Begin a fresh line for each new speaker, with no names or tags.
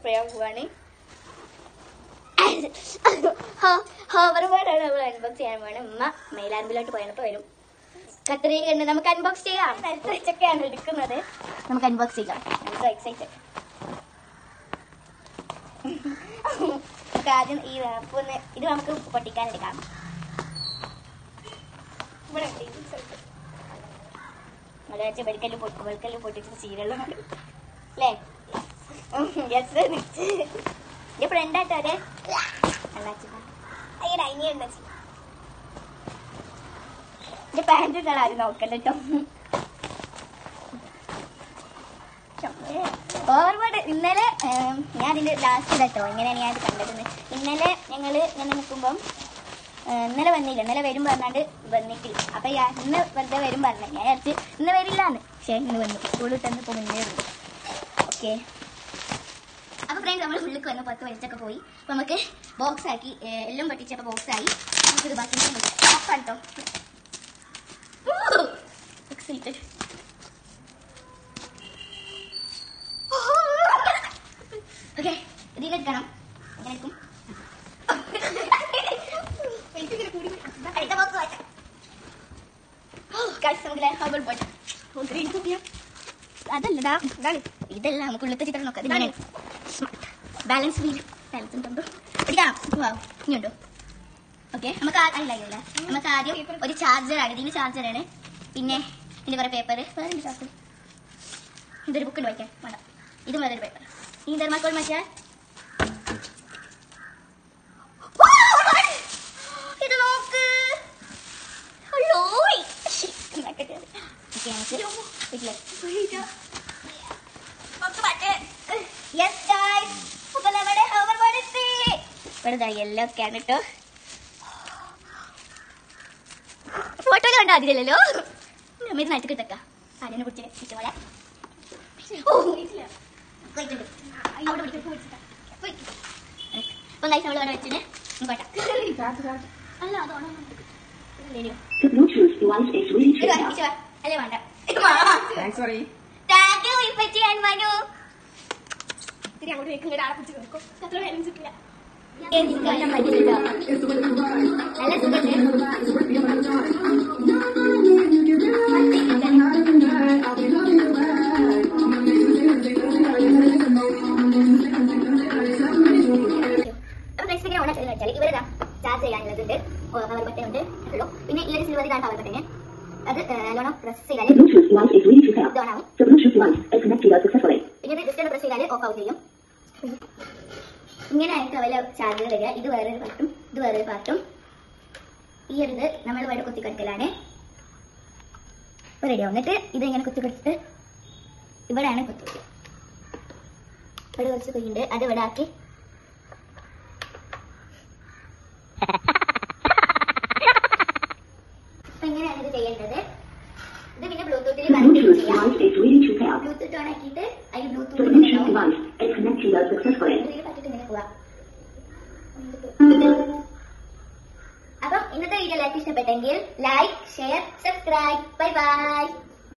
ചെയ്യാൻ പോവാണ് ഹോവർ ബോർഡാണ് നമ്മൾ അൺബോക്സ് ചെയ്യാൻ പോവാണ് ഉമ്മ മൈലാമ്പിലോട്ട് പോയപ്പോ വരും കത്രിക കണ്ട് നമുക്ക് അൺബോക്സ് ചെയ്യാം അടുത്ത വെച്ചൊക്കെയാണ് എടുക്കുന്നത് നമുക്ക് അൺബോക്സ് ചെയ്യാം സോ എക്സൈറ്റഡ് നമുക്ക് ആദ്യം ഈ വേപ്പ് ഒന്ന് ഇത് നമുക്ക് പൊട്ടിക്കാൻ എടുക്കാം ഇവിടെ ഉണ്ട് ഈ സ്ഥലത്ത്. ഇവിടെ വെച്ച് വെളുക്കല് പൊട്ടി വെളുക്കല് പൊട്ടിച്ച് സീരിയലും അല്ലേ യെസ് എന്റെ ഫ്രണ്ട് ആട്ടോ അതെ അയ്യടാ ഇനി എന്താ എന്റെ പാൻറ് ഇട്ടാണ് ആരും നോക്കല്ലോ ഓവർബോർഡ് ഇന്നലെ ഏം, ഞാൻ അതിന്റെ ലാസ്റ്റ് കേട്ടോ ഇങ്ങനെയാണ് ഞാൻ ഇത് കണ്ടത് ഇന്നലെ ഞങ്ങള് ഇങ്ങനെ നിൽക്കുമ്പം ഏ, ഇന്നലെ വന്നില്ല ഇന്നലെ വരും പറഞ്ഞാണ്ട് വന്നിട്ടില്ല അപ്പൊ ഞാൻ ഇന്ന് വെറുതെ വരും പറഞ്ഞു ഞാൻ വിചാരിച്ച് ഇന്ന് വരില്ലാന്ന് പക്ഷെ ഇന്ന് വന്നു സ്കൂളിൽ തന്നെ ഇപ്പൊ മുന്നേ വന്നു ഓക്കെ അപ്പൊ ഫ്രണ്ട്സ് നമ്മൾ ഉള്ളിൽ വന്ന് പത്ത് വലിച്ചൊക്കെ പോയി അപ്പൊ നമുക്ക് ബോക്സ് ആക്കി ഏ, എല്ലാം പൊട്ടിച്ചപ്പോ ബോക്സ് ആയി നമുക്കിത് ബാക്കി ഓഫാണ് കേട്ടോ എക്സൈറ്റഡ് ഓക്കെ ഇതിലെടുക്കണം എങ്ങനെ എടുക്കും അടുത്ത ബോക്സ് വായിക്കാം ഗൈസ് നമുക്ക് ഹെർബൽ ബോട്ട് ഗ്രീൻ കുപ്പിയ അതല്ലടാ ഇതാണ് ഇതല്ല നമുക്ക് ഉള്ളത്തെ ചിത്രം നോക്കാം ഇതാണ് ബാലൻസ് വീൽ ബാലൻസ് ഉണ്ടോ പിടിക്കാം വാവ് ഇനിയുണ്ടോ ഓക്കെ നമുക്ക് ആ- അല്ല ഇല്ല നമുക്ക് ആദ്യം ഒരു ചാർജർ ആണ് ഇതിന് ചാർജർ ആണ് പിന്നെ ഇതിന്റെ കുറെ പേപ്പർ വേറെ ചാർജർ ഇതൊരു ബുക്ക് ഉണ്ട് വായിക്കാൻ വേണ്ട ഇത് വേറൊരു പേപ്പർ ഈ തെർമാക്കോൾ മറ്റേ ഇത് നോക്ക് അയ്യോ യെല്ലോ ഒക്കെയാണ് കേട്ടോ ഫോട്ടോയിൽ കണ്ടോ അതിലല്ലോ ഇത് നട്ട് കിട്ടക്ക ആരെന്നെ കുറിച്ച് വെച്ച പോലെ ഓ ഇല്ല പോയിട്ടുണ്ട് അവിടെ പിടിക്കും പിടിച്ചിട്ടാ അപ്പൊ ഗൈസ് നമ്മൾ അവിടെ വെച്ചിട്ട് പോട്ടെ അല്ല അതോണോ
The Bluetooth device is ready to pair.
അല്ലേ വേണ്ട
Thanks, sorry.
താങ്ക് യു ഇപ്പച്ചി ആൻഡ് മനു ഇത്തിരി അങ്ങോട്ട് വെക്കും ആളെ പിടിച്ച് കൊടുക്കും അത്ര നേരം ചിട്ടില്ല നല്ല സുഖല്ലേ അപ്പൊ നെക്സ്റ്റ് എങ്ങനെ ഓണാ വെച്ചാൽ ഇവരതാ ചാർജ് ചെയ്യാനുള്ളതുണ്ട് പവർ ബട്ടൺ ഉണ്ട് ഉള്ളൂ പിന്നെ ഈ ഒരു സിൽവർ ഇതാണ് പവർ ബട്ടൺ അത് നല്ലോണം പ്രസ്
The
ചെയ്താൽ
Bluetooth device is ready to pair.
ഇതാണ്
The Bluetooth device is connected successfully.
പിന്നെ ഇത് ജസ്റ്റ് ഒന്ന് പ്രസ് ചെയ്താൽ ഓഫ് ഔട്ട് ചെയ്യും ഇങ്ങനെ ആയിട്ട് അവല ചാർജർ വരിക ഇത് വേറൊരു പാർട്ടും ഇത് വേറൊരു പാർട്ടും ഈ ഒരു ഇത് നമ്മൾ ഇവിടെ കുത്തിക്കെടുക്കലാണ് റെഡി എന്നിട്ട് ഇത് ഇങ്ങനെ കുത്തിക്കെടുത്തിട്ട് ഇവിടെയാണ് കുത്തി ഇവിടെ കുറച്ച് കുഴിയുണ്ട് അത് ഇവിടെ ആക്കി അപ്പൊ ഇങ്ങനെയാണ് ഇത് ചെയ്യേണ്ടത് ഇത് പിന്നെ ബ്ലൂടൂത്തിൽ
The
കണക്ട്
Bluetooth
ചെയ്യാം
device is ready to pair.
Bluetooth on ആക്കിയിട്ട് അതിൽ
The
Bluetooth
Bluetooth device is connected successfully.
ഇതിൽ പറ്റിട്ട് ഇങ്ങനെ പോവാം അപ്പം ഇന്നത്തെ വീഡിയോ എല്ലാവർക്കും ഇഷ്ടപ്പെട്ടെങ്കിൽ like share subscribe bye by